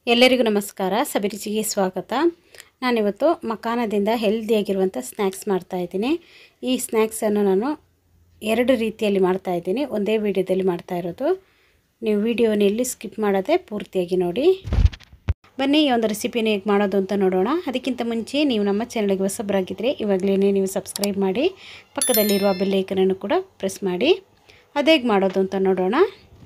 ಎಲ್ಲರಿಗೂ ನಮಸ್ಕಾರ ಸಬಿರುಚಿಗೆ ಸ್ವಾಗತ ನಾನಿವತ್ತು ಮಕಾನದಿಂದ ಹೆಲ್ದಿಯಾಗಿರುವಂಥ ಸ್ನ್ಯಾಕ್ಸ್ ಮಾಡ್ತಾಯಿದ್ದೀನಿ ಈ ಸ್ನ್ಯಾಕ್ಸನ್ನು ನಾನು ಎರಡು ರೀತಿಯಲ್ಲಿ ಮಾಡ್ತಾಯಿದ್ದೀನಿ ಒಂದೇ ವಿಡಿಯೋದಲ್ಲಿ ಮಾಡ್ತಾ ಇರೋದು ನೀವು ವಿಡಿಯೋನ ಎಲ್ಲಿ ಸ್ಕಿಪ್ ಮಾಡದೆ ಪೂರ್ತಿಯಾಗಿ ನೋಡಿ ಬನ್ನಿ ಈ ಒಂದು ರೆಸಿಪಿನ ಹೇಗೆ ಮಾಡೋದು ಅಂತ ನೋಡೋಣ ಅದಕ್ಕಿಂತ ಮುಂಚೆ ನೀವು ನಮ್ಮ ಚಾನಲ್ಗೆ ಹೊಸಬರಾಗಿದ್ದರೆ ಇವಾಗಲೇ ನೀವು ಸಬ್ಸ್ಕ್ರೈಬ್ ಮಾಡಿ ಪಕ್ಕದಲ್ಲಿರುವ ಬೆಲ್ಲೈಕನನ್ನು ಕೂಡ ಪ್ರೆಸ್ ಮಾಡಿ ಅದೇಗೆ ಮಾಡೋದು ಅಂತ ನೋಡೋಣ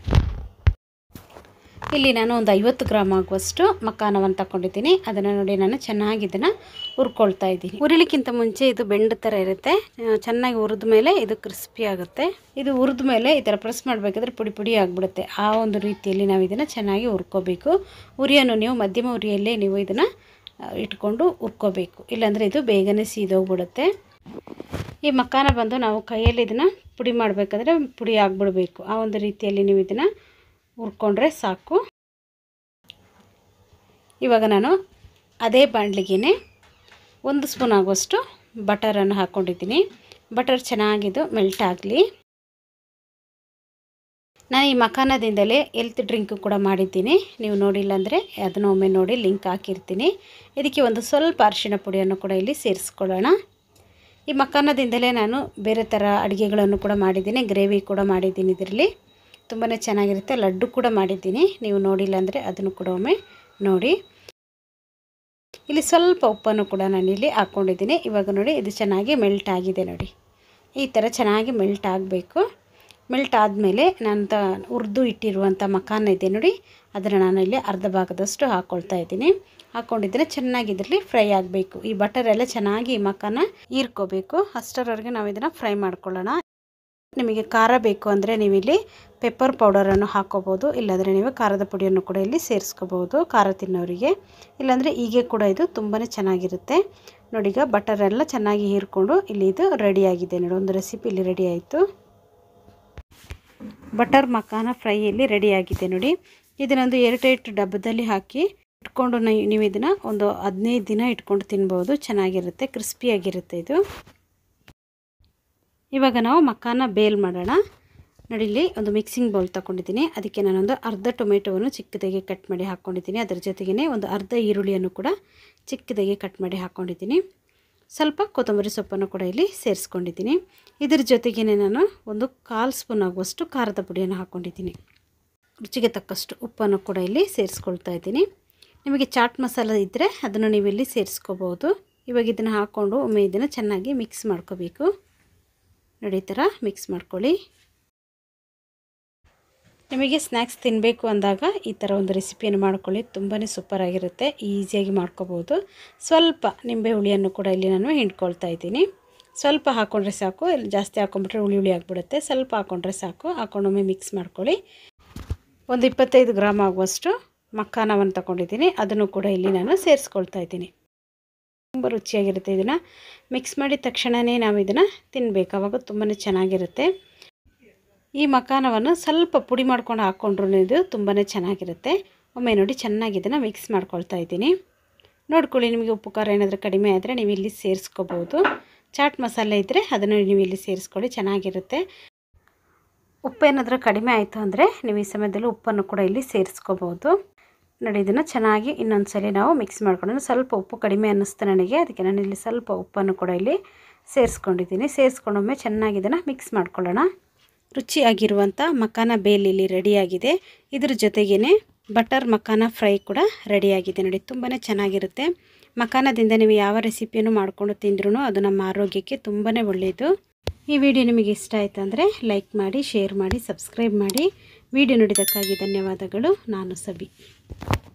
ಇಲ್ಲಿ ನಾನು ಒಂದು ಐವತ್ತು ಗ್ರಾಮ್ ಆಗುವಷ್ಟು ಮಕ್ಕಾನವನ್ನು ತಗೊಂಡಿದ್ದೀನಿ ಅದನ್ನು ನೋಡಿ ನಾನು ಚೆನ್ನಾಗಿ ಇದನ್ನು ಹುರ್ಕೊಳ್ತಾ ಇದ್ದೀನಿ ಹುರಿಲಿಕ್ಕಿಂತ ಮುಂಚೆ ಇದು ಬೆಂಡ್ ಥರ ಇರುತ್ತೆ ಆ, ಚೆನ್ನಾಗಿ ಹುರಿದ ಮೇಲೆ ಇದು ಕ್ರಿಸ್ಪಿ ಆಗುತ್ತೆ ಇದು ಹುರಿದ ಮೇಲೆ ಈ ಥರ ಪ್ರೆಸ್ ಮಾಡಬೇಕಾದ್ರೆ ಪುಡಿ ಪುಡಿ ಆಗಿಬಿಡುತ್ತೆ ಆ ಒಂದು ರೀತಿಯಲ್ಲಿ ನಾವು ಇದನ್ನು ಚೆನ್ನಾಗಿ ಹುರ್ಕೋಬೇಕು ಉರಿಯನ್ನು ನೀವು ಮಧ್ಯಮ ಉರಿಯಲ್ಲೇ ನೀವು ಇದನ್ನು ಆ, ಇಟ್ಕೊಂಡು ಹುರ್ಕೋಬೇಕು ಇಲ್ಲಾಂದರೆ ಇದು ಬೇಗನೆ ಸೀದೋಗ್ಬಿಡುತ್ತೆ ಈ ಮಕ್ಕಾನ ಬಂದು ನಾವು ಕೈಯಲ್ಲಿ ಇದನ್ನು ಪುಡಿ ಮಾಡಬೇಕಾದ್ರೆ ಪುಡಿ ಆಗಿಬಿಡ್ಬೇಕು ಆ ಒಂದು ರೀತಿಯಲ್ಲಿ ನೀವು ಇದನ್ನು ಹುರ್ಕೊಂಡ್ರೆ ಸಾಕು ಇವಾಗ ನಾನು ಅದೇ ಬಾಣಲಿಗೆ ಒಂದು ಸ್ಪೂನ್ ಆಗುವಷ್ಟು ಬಟರನ್ನು ಹಾಕ್ಕೊಂಡಿದ್ದೀನಿ ಬಟರ್ ಚೆನ್ನಾಗಿದ್ದು ಮೆಲ್ಟ್ ಆಗಲಿ ನಾನು ಈ ಮಖಾನದಿಂದಲೇ ಎಲ್ತ್ ಡ್ರಿಂಕ್ ಕೂಡ ಮಾಡಿದ್ದೀನಿ ನೀವು ನೋಡಿಲ್ಲ ಅಂದರೆ ಅದನ್ನು ಒಮ್ಮೆ ನೋಡಿ ಲಿಂಕ್ ಹಾಕಿರ್ತೀನಿ ಇದಕ್ಕೆ ಒಂದು ಸ್ವಲ್ಪ ಅರಿಶಿಣ ಪುಡಿಯನ್ನು ಕೂಡ ಇಲ್ಲಿ ಸೇರಿಸ್ಕೊಳ್ಳೋಣ ಈ ಮಖಾನದಿಂದಲೇ ನಾನು ಬೇರೆ ಥರ ಅಡುಗೆಗಳನ್ನು ಕೂಡ ಮಾಡಿದ್ದೀನಿ ಗ್ರೇವಿ ಕೂಡ ಮಾಡಿದ್ದೀನಿ ಇದರಲ್ಲಿ ತುಂಬಾ ಚೆನ್ನಾಗಿರುತ್ತೆ ಲಡ್ಡು ಕೂಡ ಮಾಡಿದ್ದೀನಿ ನೀವು ನೋಡಿಲ್ಲ ಅಂದರೆ ಅದನ್ನು ಕೂಡ ಒಮ್ಮೆ ನೋಡಿ ಇಲ್ಲಿ ಸ್ವಲ್ಪ ಉಪ್ಪನ್ನು ಕೂಡ ನಾನಿಲ್ಲಿ ಹಾಕ್ಕೊಂಡಿದ್ದೀನಿ ಇವಾಗ ನೋಡಿ ಇದು ಚೆನ್ನಾಗಿ ಮೆಲ್ಟ್ ಆಗಿದೆ ನೋಡಿ ಈ ಥರ ಚೆನ್ನಾಗಿ ಮೆಲ್ಟ್ ಆಗಬೇಕು ಮೆಲ್ಟ್ ಆದಮೇಲೆ ನಾನು ತ ಹುರಿದು ಇಟ್ಟಿರುವಂಥ ಮಕಾನ ಇದೆ ನೋಡಿ ಅದನ್ನು ನಾನು ಇಲ್ಲಿ ಅರ್ಧ ಭಾಗದಷ್ಟು ಹಾಕ್ಕೊಳ್ತಾ ಇದ್ದೀನಿ ಹಾಕ್ಕೊಂಡಿದ್ರೆ ಚೆನ್ನಾಗಿ ಇದರಲ್ಲಿ ಫ್ರೈ ಆಗಬೇಕು ಈ ಬಟರ್ ಎಲ್ಲ ಚೆನ್ನಾಗಿ ಈ ಮಕಾನ ಹೀರ್ಕೋಬೇಕು ಅಷ್ಟರವರೆಗೆ ನಾವು ಇದನ್ನು ಫ್ರೈ ಮಾಡ್ಕೊಳ್ಳೋಣ ನಿಮಗೆ ಖಾರ ಬೇಕು ಅಂದರೆ ನೀವು ಇಲ್ಲಿ ಪೆಪ್ಪರ್ ಪೌಡರನ್ನು ಹಾಕ್ಕೋಬೋದು ಇಲ್ಲಾಂದರೆ ನೀವು ಖಾರದ ಪುಡಿಯನ್ನು ಕೂಡ ಇಲ್ಲಿ ಸೇರಿಸ್ಕೋಬೋದು ಖಾರ ತಿನ್ನೋರಿಗೆ ಇಲ್ಲಾಂದರೆ ಹೀಗೆ ಕೂಡ ಇದು ತುಂಬಾ ಚೆನ್ನಾಗಿರುತ್ತೆ ನೋಡಿ ಈಗ ಬಟರ್ ಎಲ್ಲ ಚೆನ್ನಾಗಿ ಹೀರ್ಕೊಂಡು ಇಲ್ಲಿ ಇದು ರೆಡಿಯಾಗಿದೆ ನೋಡಿ ಒಂದು ರೆಸಿಪಿ ಇಲ್ಲಿ ರೆಡಿ ಆಯಿತು ಬಟರ್ ಮಕಾನ ಫ್ರೈ ಇಲ್ಲಿ ರೆಡಿಯಾಗಿದೆ ನೋಡಿ ಇದನ್ನೊಂದು ಏರ್ಟೈಟ್ ಡಬ್ಬದಲ್ಲಿ ಹಾಕಿ ಇಟ್ಕೊಂಡು ನೀವು ನೀವು ಇದನ್ನು ಒಂದು ಹದಿನೈದು ದಿನ ಇಟ್ಕೊಂಡು ತಿನ್ಬೋದು ಚೆನ್ನಾಗಿರುತ್ತೆ ಕ್ರಿಸ್ಪಿಯಾಗಿರುತ್ತೆ ಇದು ಇವಾಗ ನಾವು ಮಕ್ಕಾನ ಬೇಲ್ ಮಾಡೋಣ ನಡಿಲಿ ಒಂದು ಮಿಕ್ಸಿಂಗ್ ಬೌಲ್ ತಗೊಂಡಿದ್ದೀನಿ ಅದಕ್ಕೆ ನಾನೊಂದು ಅರ್ಧ ಟೊಮೆಟೊವನ್ನು ಚಿಕ್ಕದಾಗಿ ಕಟ್ ಮಾಡಿ ಹಾಕ್ಕೊಂಡಿದ್ದೀನಿ ಅದರ ಜೊತೆಗೇ ಒಂದು ಅರ್ಧ ಈರುಳ್ಳಿಯನ್ನು ಕೂಡ ಚಿಕ್ಕದಾಗಿ ಕಟ್ ಮಾಡಿ ಹಾಕ್ಕೊಂಡಿದ್ದೀನಿ ಸ್ವಲ್ಪ ಕೊತ್ತಂಬರಿ ಸೊಪ್ಪನ್ನು ಕೂಡ ಇಲ್ಲಿ ಸೇರಿಸ್ಕೊಂಡಿದ್ದೀನಿ ಇದ್ರ ಜೊತೆಗೇ ನಾನು ಒಂದು ಕಾಲು ಸ್ಪೂನ್ ಆಗುವಷ್ಟು ಖಾರದ ಪುಡಿಯನ್ನು ಹಾಕ್ಕೊಂಡಿದ್ದೀನಿ ರುಚಿಗೆ ತಕ್ಕಷ್ಟು ಉಪ್ಪನ್ನು ಕೂಡ ಇಲ್ಲಿ ಸೇರಿಸ್ಕೊಳ್ತಾ ಇದ್ದೀನಿ ನಿಮಗೆ ಚಾಟ್ ಮಸಾಲ ಇದ್ದರೆ ಅದನ್ನು ನೀವು ಇಲ್ಲಿ ಸೇರಿಸ್ಕೋಬೋದು ಇವಾಗ ಇದನ್ನು ಹಾಕ್ಕೊಂಡು ಒಮ್ಮೆ ಇದನ್ನು ಚೆನ್ನಾಗಿ ಮಿಕ್ಸ್ ಮಾಡ್ಕೋಬೇಕು ನೋಡಿ ಈ ಥರ ಮಿಕ್ಸ್ ಮಾಡ್ಕೊಳ್ಳಿ ನಿಮಗೆ ಸ್ನ್ಯಾಕ್ಸ್ ತಿನ್ನಬೇಕು ಅಂದಾಗ ಈ ಥರ ಒಂದು ರೆಸಿಪಿಯನ್ನು ಮಾಡ್ಕೊಳ್ಳಿ ತುಂಬಾ ಸೂಪರಾಗಿರುತ್ತೆ ಈಸಿಯಾಗಿ ಮಾಡ್ಕೋಬೋದು ಸ್ವಲ್ಪ ನಿಂಬೆ ಹುಳಿಯನ್ನು ಕೂಡ ಇಲ್ಲಿ ನಾನು ಹಿಂಡ್ಕೊಳ್ತಾ ಇದ್ದೀನಿ ಸ್ವಲ್ಪ ಹಾಕ್ಕೊಂಡ್ರೆ ಸಾಕು ಇಲ್ಲಿ ಜಾಸ್ತಿ ಹಾಕ್ಕೊಂಬಿಟ್ರೆ ಹುಳಿ ಹುಳಿ ಆಗಿಬಿಡುತ್ತೆ ಸ್ವಲ್ಪ ಹಾಕ್ಕೊಂಡ್ರೆ ಸಾಕು ಹಾಕ್ಕೊಂಡೊಮ್ಮೆ ಮಿಕ್ಸ್ ಮಾಡ್ಕೊಳ್ಳಿ ಒಂದು ಇಪ್ಪತ್ತೈದು ಗ್ರಾಮ್ ಆಗುವಷ್ಟು ಮಕ್ಕಾನವನ್ನು ತಗೊಂಡಿದ್ದೀನಿ ಅದನ್ನು ಕೂಡ ಇಲ್ಲಿ ನಾನು ಸೇರಿಸ್ಕೊಳ್ತಾ ಇದ್ದೀನಿ ತುಂಬ ರುಚಿಯಾಗಿರುತ್ತೆ ಇದನ್ನು ಮಿಕ್ಸ್ ಮಾಡಿದ ತಕ್ಷಣವೇ ನಾವು ಇದನ್ನು ತಿನ್ನಬೇಕು ಆವಾಗ ತುಂಬಾ ಚೆನ್ನಾಗಿರುತ್ತೆ ಈ ಮಕಾನವನ್ನು ಸ್ವಲ್ಪ ಪುಡಿ ಮಾಡ್ಕೊಂಡು ಹಾಕ್ಕೊಂಡ್ರೂ ಇದು ತುಂಬಾ ಚೆನ್ನಾಗಿರುತ್ತೆ ಒಮ್ಮೆ ನೋಡಿ ಚೆನ್ನಾಗಿ ಇದನ್ನು ಮಿಕ್ಸ್ ಮಾಡ್ಕೊಳ್ತಾ ಇದ್ದೀನಿ ನೋಡ್ಕೊಳ್ಳಿ ನಿಮಗೆ ಉಪ್ಪು ಖಾರ ಏನಾದರೂ ಕಡಿಮೆ ಆದರೆ ನೀವು ಇಲ್ಲಿ ಸೇರಿಸ್ಕೋಬೋದು ಚಾಟ್ ಮಸಾಲೆ ಇದ್ದರೆ ಅದನ್ನು ನೀವು ಇಲ್ಲಿ ಸೇರಿಸ್ಕೊಳ್ಳಿ ಚೆನ್ನಾಗಿರುತ್ತೆ ಉಪ್ಪು ಏನಾದರೂ ಕಡಿಮೆ ಆಯಿತು ಅಂದರೆ ನೀವು ಈ ಸಮಯದಲ್ಲಿ ಉಪ್ಪನ್ನು ಕೂಡ ಇಲ್ಲಿ ಸೇರಿಸ್ಕೋಬೋದು ನೋಡಿ ಇದನ್ನು ಚೆನ್ನಾಗಿ ಇನ್ನೊಂದು ಸಲ ನಾವು ಮಿಕ್ಸ್ ಮಾಡ್ಕೊಂಡು ಸ್ವಲ್ಪ ಉಪ್ಪು ಕಡಿಮೆ ಅನ್ನಿಸ್ತು ನನಗೆ ಅದಕ್ಕೆ ನಾನು ಇಲ್ಲಿ ಸ್ವಲ್ಪ ಉಪ್ಪನ್ನು ಕೂಡ ಇಲ್ಲಿ ಸೇರಿಸ್ಕೊಂಡಿದ್ದೀನಿ ಸೇರಿಸ್ಕೊಂಡೊಮ್ಮೆ ಚೆನ್ನಾಗಿ ಇದನ್ನು ಮಿಕ್ಸ್ ಮಾಡ್ಕೊಳ್ಳೋಣ ರುಚಿಯಾಗಿರುವಂಥ ಮಕಾನ ಬೇಲ್ ಇಲ್ಲಿ ರೆಡಿಯಾಗಿದೆ ಇದ್ರ ಜೊತೆಗೇ ಬಟರ್ ಮಕಾನ ಫ್ರೈ ಕೂಡ ರೆಡಿಯಾಗಿದೆ ನೋಡಿ ತುಂಬಾ ಚೆನ್ನಾಗಿರುತ್ತೆ ಮಕಾನದಿಂದ ನೀವು ಯಾವ ರೆಸಿಪಿಯನ್ನು ಮಾಡಿಕೊಂಡು ತಿಂದ್ರೂ ಅದು ನಮ್ಮ ಆರೋಗ್ಯಕ್ಕೆ ತುಂಬಾ ಒಳ್ಳೆಯದು ಈ ವಿಡಿಯೋ ನಿಮಗೆ ಇಷ್ಟ ಆಯಿತು ಅಂದರೆ ಲೈಕ್ ಮಾಡಿ ಶೇರ್ ಮಾಡಿ ಸಬ್ಸ್ಕ್ರೈಬ್ ಮಾಡಿ ವಿಡಿಯೋ ನೋಡಿದ್ದಕ್ಕಾಗಿ ಧನ್ಯವಾದಗಳು ನಾನು ಸಬಿ